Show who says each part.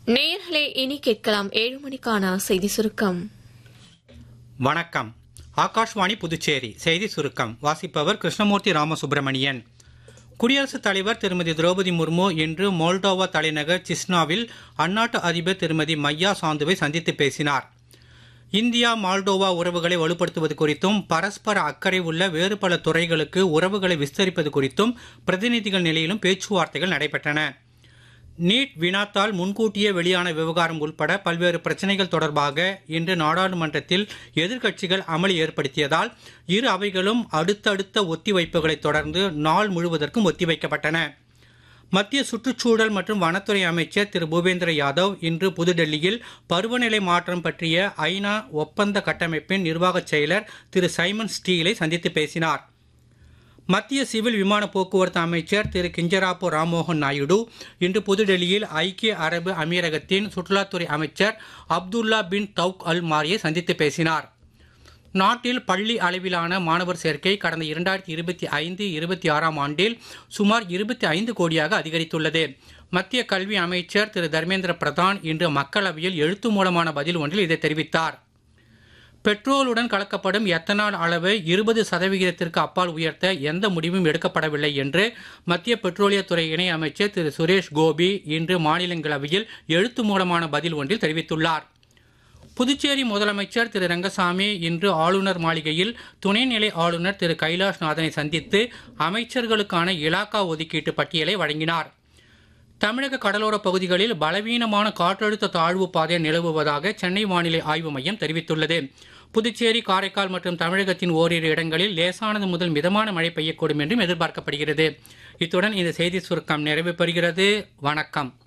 Speaker 1: நேயர்களே இனி கேட்கலாம் ஏழு மணிக்கான செய்தி சுருக்கம்
Speaker 2: வணக்கம் ஆகாஷ்வாணி புதுச்சேரி செய்தி சுருக்கம் வாசிப்பவர் கிருஷ்ணமூர்த்தி ராமசுப்பிரமணியன் குடியரசுத் தலைவர் திருமதி திரௌபதி முர்மு இன்று மோல்டோவா தலைநகர் சிஸ்னாவில் அந்நாட்டு அதிபர் திருமதி மையா சாந்துவை சந்தித்து பேசினார் இந்தியா மால்டோவா உறவுகளை வலுப்படுத்துவது குறித்தும் பரஸ்பர அக்கறை உள்ள வேறு பல துறைகளுக்கு உறவுகளை விஸ்தரிப்பது குறித்தும் பிரதிநிதிகள் நிலையிலும் பேச்சுவார்த்தைகள் நடைபெற்றன நீட் வினாத்தால் முன்கூட்டியே வெளியான விவகாரம் உள்பட பல்வேறு பிரச்சனைகள் தொடர்பாக இன்று நாடாளுமன்றத்தில் எதிர்க்கட்சிகள் அமளி ஏற்படுத்தியதால் இரு அவைகளும் அடுத்தடுத்த ஒத்திவைப்புகளை தொடர்ந்து நாள் முழுவதற்கும் ஒத்திவைக்கப்பட்டன மத்திய சுற்றுச்சூழல் மற்றும் வனத்துறை அமைச்சர் திரு பூபேந்திர யாதவ் இன்று புதுடெல்லியில் பருவநிலை மாற்றம் பற்றிய ஐநா ஒப்பந்த கட்டமைப்பின் நிர்வாகச் செயலர் திரு சைமன் ஸ்டீலை சந்தித்து பேசினார் மத்திய சிவில் விமான போக்குவரத்து அமைச்சர் திரு கிஞ்சராப்போ ராம்மோகன் நாயுடு இன்று புதுடெல்லியில் ஐக்கிய அரபு அமீரகத்தின் சுற்றுலாத்துறை அமைச்சர் அப்துல்லா பின் தௌக் அல் மாரியை சந்தித்து பேசினார் நாட்டில் பள்ளி அளவிலான மாணவர் சேர்க்கை கடந்த இரண்டாயிரத்தி இருபத்தி ஐந்து இருபத்தி ஆறாம் ஆண்டில் சுமார் இருபத்தி ஐந்து கோடியாக அதிகரித்துள்ளது மத்திய கல்வி அமைச்சர் திரு தர்மேந்திர பிரதான் இன்று மக்களவையில் எழுத்து மூலமான பதில் ஒன்றில் இதை தெரிவித்தார் பெட்ரோலுடன் கலக்கப்படும் எத்தனால் அளவை இருபது சதவிகிதத்திற்கு அப்பால் உயர்த்த எந்த முடிவும் எடுக்கப்படவில்லை என்று மத்திய பெட்ரோலியத்துறை இணை அமைச்சர் திரு சுரேஷ் கோபி இன்று மாநிலங்களவையில் எழுத்து மூலமான பதில் ஒன்றில் தெரிவித்துள்ளார் புதுச்சேரி முதலமைச்சர் திரு ரங்கசாமி இன்று ஆளுநர் மாளிகையில் துணைநிலை ஆளுநர் திரு கைலாஷ் நாதனை சந்தித்து அமைச்சர்களுக்கான இலாக்கா ஒதுக்கீட்டு பட்டியலை வழங்கினார் தமிழக கடலோர பகுதிகளில் பலவீனமான காற்றழுத்த தாழ்வு பாதை நிலவுவதாக சென்னை வானிலை ஆய்வு மையம் தெரிவித்துள்ளது புதுச்சேரி காரைக்கால் மற்றும் தமிழகத்தின் ஓரிரு இடங்களில் லேசானது முதல் மிதமான மழை பெய்யக்கூடும் என்றும் எதிர்பார்க்கப்படுகிறது இத்துடன் இந்த செய்தி சுருக்கம் நிறைவு பெறுகிறது வணக்கம்